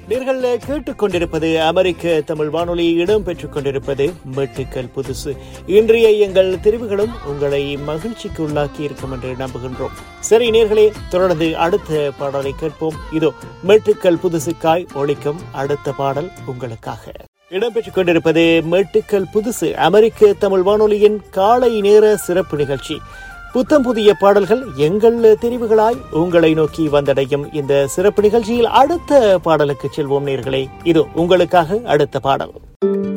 நீங்கள் கேட்டுக்கொண்டிருப்பது அமெரிக்க தமிழ் வானொலி இடம்பெற்றுக் கொண்டிருப்பது மெட்டுக்கள் புதுசு இன்றைய எங்கள் தெரிவுகளும் உங்களை மகிழ்ச்சிக்கு உள்ளாக்கி இருக்கும் என்று நம்புகின்றோம் சரி நேர்களே தொடர்ந்து அடுத்த பாடலை கேட்போம் இதோ மெட்டுக்கள் புதுசுக்காய் ஒழிக்கும் அடுத்த பாடல் உங்களுக்காக இடம்பெற்றுக் கொண்டிருப்பது மெட்டுக்கள் புதுசு அமெரிக்க தமிழ் வானொலியின் காலை நேர சிறப்பு நிகழ்ச்சி புத்தம் புதிய பாடல்கள் எங்கள் தெரிவுகளாய் உங்களை நோக்கி வந்தடையும் இந்த சிறப்பு நிகழ்ச்சியில் அடுத்த பாடலுக்கு செல்வோம் நேர்களே இது உங்களுக்காக அடுத்த பாடல்